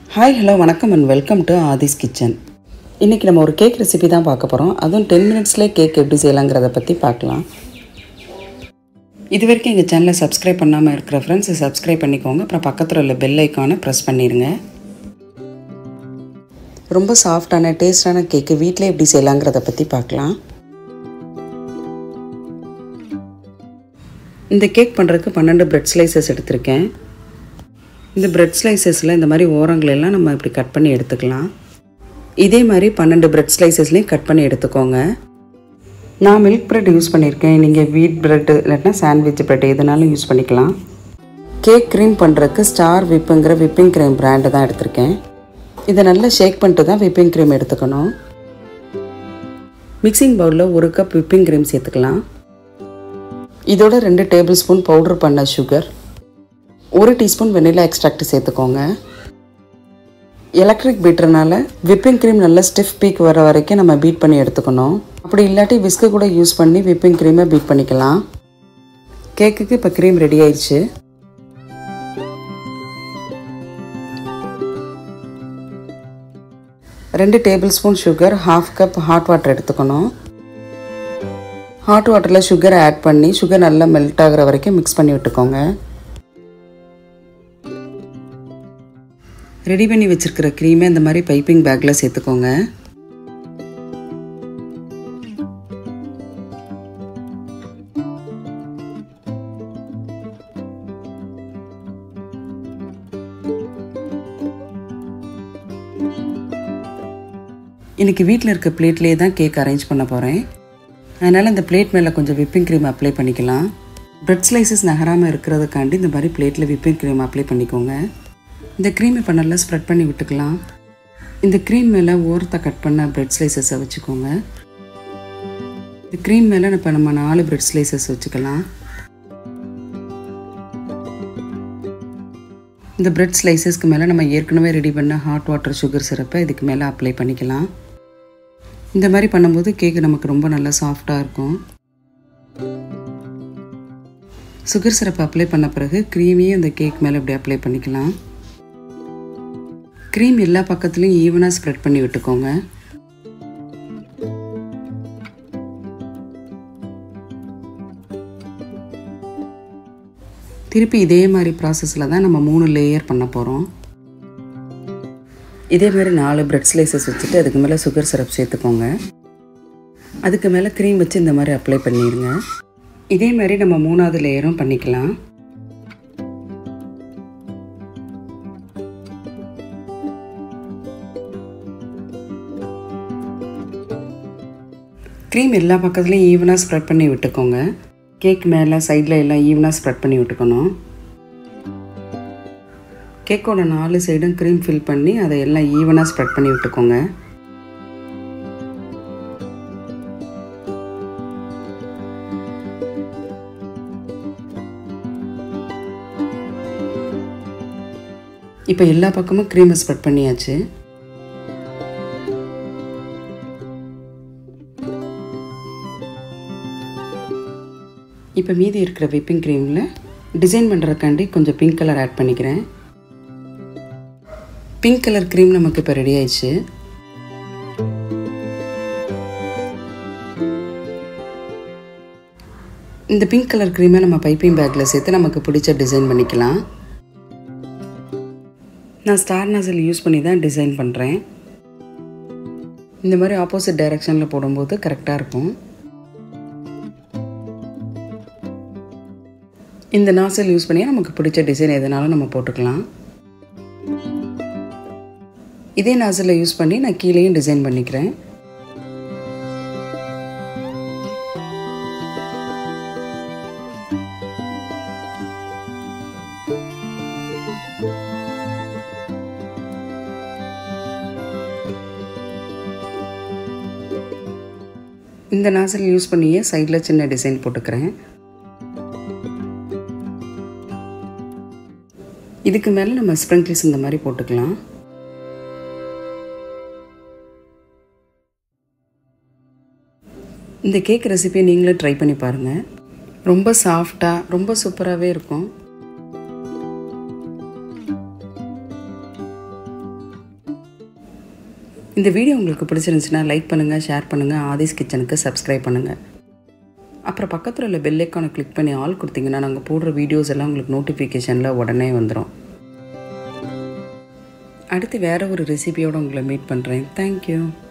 hi hello வணக்கம் and welcome to Aadhi's kitchen இன்றைக்கி நம்ம ஒரு கேக் ரெசிபி தான் பார்க்க போகிறோம் அதுவும் டென் மினிட்ஸ்லேயே கேக் எப்படி செய்யலாங்கிறத பற்றி பார்க்கலாம் இது வரைக்கும் எங்கள் சேனலை சப்ஸ்கிரைப் பண்ணாமல் இருக்கிற ஃப்ரெண்ட்ஸ் சப்ஸ்கிரைப் பண்ணிக்கோங்க அப்புறம் பக்கத்தில் உள்ள பெல் ஐக்கானை ப்ரெஸ் பண்ணிடுங்க ரொம்ப சாஃப்டான டேஸ்டான கேக்கு வீட்டில் எப்படி செய்யலாங்கிறத பற்றி பார்க்கலாம் இந்த கேக் பண்ணுறதுக்கு பன்னெண்டு பிரெட் ஸ்லைசஸ் எடுத்திருக்கேன் இந்த பிரெட் ஸ்லைசஸில் இந்த மாதிரி ஓரங்களெல்லாம் நம்ம இப்படி கட் பண்ணி எடுத்துக்கலாம் இதே மாதிரி பன்னெண்டு பிரெட் ஸ்லைசஸ்லேயும் கட் பண்ணி எடுத்துக்கோங்க நான் மில்க் பிரெட் யூஸ் பண்ணியிருக்கேன் நீங்கள் வீட் பிரெட் இல்லாட்டினா சாண்ட்விச் பிரெட் எதுனாலும் யூஸ் பண்ணிக்கலாம் கேக் க்ரீம் பண்ணுறதுக்கு ஸ்டார் விப்புங்கிற விப்பிங் க்ரீம் பிராண்டு தான் எடுத்திருக்கேன் இதை நல்லா ஷேக் பண்ணிட்டு தான் விப்பிங் க்ரீம் எடுத்துக்கணும் மிக்சிங் பவுலில் ஒரு கப் விப்பிங் க்ரீம் சேர்த்துக்கலாம் இதோட ரெண்டு டேபிள் ஸ்பூன் பவுடர் பண்ண சுகர் ஒரு டீஸ்பூன் வெனிலா எக்ஸ்ட்ராக்ட் சேர்த்துக்கோங்க எலக்ட்ரிக் பீட்டர்னால விப்பிங் க்ரீம் நல்லா ஸ்டிஃப் பீக் வர வரைக்கும் நம்ம பீட் பண்ணி எடுத்துக்கணும் அப்படி இல்லாட்டி விஸ்கு கூட யூஸ் பண்ணி விப்பிங் க்ரீமை பீட் பண்ணிக்கலாம் கேக்குக்கு இப்போ க்ரீம் ரெடி ஆயிடுச்சு ரெண்டு tablespoon sugar half cup hot water எடுத்துக்கணும் ஹாட் வாட்டரில் சுகர் ஆட் பண்ணி சுகர் நல்லா மெல்ட் ஆகிற வரைக்கும் மிக்ஸ் பண்ணி விட்டுக்கோங்க ரெடி பண்ணி வச்சுருக்கிற க்ரீமை இந்த மாதிரி பைப்பிங் பேக்கில் சேர்த்துக்கோங்க இன்றைக்கி வீட்டில் இருக்க பிளேட்லேயே தான் கேக் அரேஞ்ச் பண்ண போகிறேன் அதனால் இந்த பிளேட் மேலே கொஞ்சம் விப்பிங் க்ரீம் அப்ளை பண்ணிக்கலாம் ப்ரெட் ஸ்லைசஸ் நகராமல் இருக்கிறதுக்காண்டி இந்த மாதிரி பிளேட்டில் விப்பிங் க்ரீம் அப்ளை பண்ணிக்கோங்க இந்த க்ரீம் இப்போ நல்லா ஸ்ப்ரெட் பண்ணி விட்டுக்கலாம் இந்த க்ரீம் மேலே ஓரத்தை கட் பண்ண ப்ரெட் ஸ்லைசஸை வச்சுக்கோங்க இந்த க்ரீம் மேலே இப்போ நம்ம நாலு ப்ரெட் ஸ்லைசஸ் வச்சுக்கலாம் இந்த ப்ரெட் ஸ்லைசஸ்க்கு மேலே நம்ம ஏற்கனவே ரெடி பண்ண ஹாட் வாட்டர் சுகர் சிரப்பை இதுக்கு மேலே அப்ளை பண்ணிக்கலாம் இந்த மாதிரி பண்ணும்போது கேக்கு நமக்கு ரொம்ப நல்லா சாஃப்டாக இருக்கும் சுகர் சிரப்பை அப்ளை பண்ண பிறகு க்ரீமையும் இந்த கேக் மேலே இப்படி அப்ளை பண்ணிக்கலாம் க்ரீம் எல்லா பக்கத்துலையும் ஈவனாக ஸ்ப்ரெட் பண்ணி விட்டுக்கோங்க திருப்பி இதே மாதிரி ப்ராசஸில் தான் நம்ம மூணு லேயர் பண்ண போகிறோம் இதே மாதிரி நாலு பிரெட் ஸ்லைசஸ் வச்சுட்டு அதுக்கு மேலே சுகர் சிரப் சேர்த்துக்கோங்க அதுக்கு மேலே க்ரீம் வச்சு இந்த மாதிரி அப்ளை பண்ணிடுங்க இதே மாதிரி நம்ம மூணாவது லேயரும் பண்ணிக்கலாம் க்ரீம் எல்லா பக்கத்துலேயும் ஈவனாக ஸ்ப்ரெட் பண்ணி விட்டுக்கோங்க கேக் மேலே சைடில் எல்லாம் ஈவனாக ஸ்ப்ரெட் பண்ணி விட்டுக்கணும் கேக்கோட நாலு சைடும் க்ரீம் ஃபில் பண்ணி அதை எல்லாம் ஈவனாக ஸ்ப்ரெட் பண்ணி விட்டுக்கோங்க இப்போ எல்லா பக்கமும் க்ரீமை ஸ்ப்ரெட் பண்ணியாச்சு இப்போ மீதி இருக்கிற விப்பிங் க்ரீமில் டிசைன் பண்ணுறதுக்காண்டி கொஞ்சம் பிங்க் கலர் ஆட் பண்ணிக்கிறேன் பிங்க் கலர் க்ரீம் நமக்கு இப்போ ரெடி ஆயிடுச்சு இந்த பிங்க் கலர் க்ரீமை நம்ம பைப்பிங் பேக்கில் சேர்த்து நமக்கு பிடிச்ச டிசைன் பண்ணிக்கலாம் நான் ஸ்டார் நசல் யூஸ் பண்ணி தான் டிசைன் பண்ணுறேன் இந்த மாதிரி ஆப்போசிட் டைரெக்ஷனில் போடும்போது கரெக்டாக இருக்கும் இந்த நாசல் யூஸ் பண்ணி நமக்கு பிடிச்ச டிசைன் எதனாலும் நம்ம போட்டுக்கலாம் இதே நாசலை யூஸ் பண்ணி நான் கீழேயும் டிசைன் பண்ணிக்கிறேன் இந்த நாசல் யூஸ் பண்ணியே சைடில் சின்ன டிசைன் போட்டுக்கிறேன் இதுக்கு மேலே நம்ம ஸ்ப்ரிங்க்லிஸ் இந்த மாதிரி போட்டுக்கலாம் இந்த கேக் ரெசிபியை நீங்களே ட்ரை பண்ணி பாருங்கள் ரொம்ப சாஃப்டாக ரொம்ப சூப்பராகவே இருக்கும் இந்த வீடியோ உங்களுக்கு பிடிச்சிருந்துச்சுன்னா லைக் பண்ணுங்கள் ஷேர் பண்ணுங்கள் ஆதிஸ் கிச்சனுக்கு சப்ஸ்கிரைப் பண்ணுங்கள் அப்புறம் பக்கத்தில் உள்ள பெல் ஐக்கானை கிளிக் பண்ணி ஆல் கொடுத்தீங்கன்னா நாங்கள் போடுற வீடியோஸ் எல்லாம் உங்களுக்கு நோட்டிஃபிகேஷனில் உடனே வந்துடும் அடுத்து வேறு ஒரு ரெசிபியோடு உங்களை மீட் பண்ணுறேன் தேங்க்யூ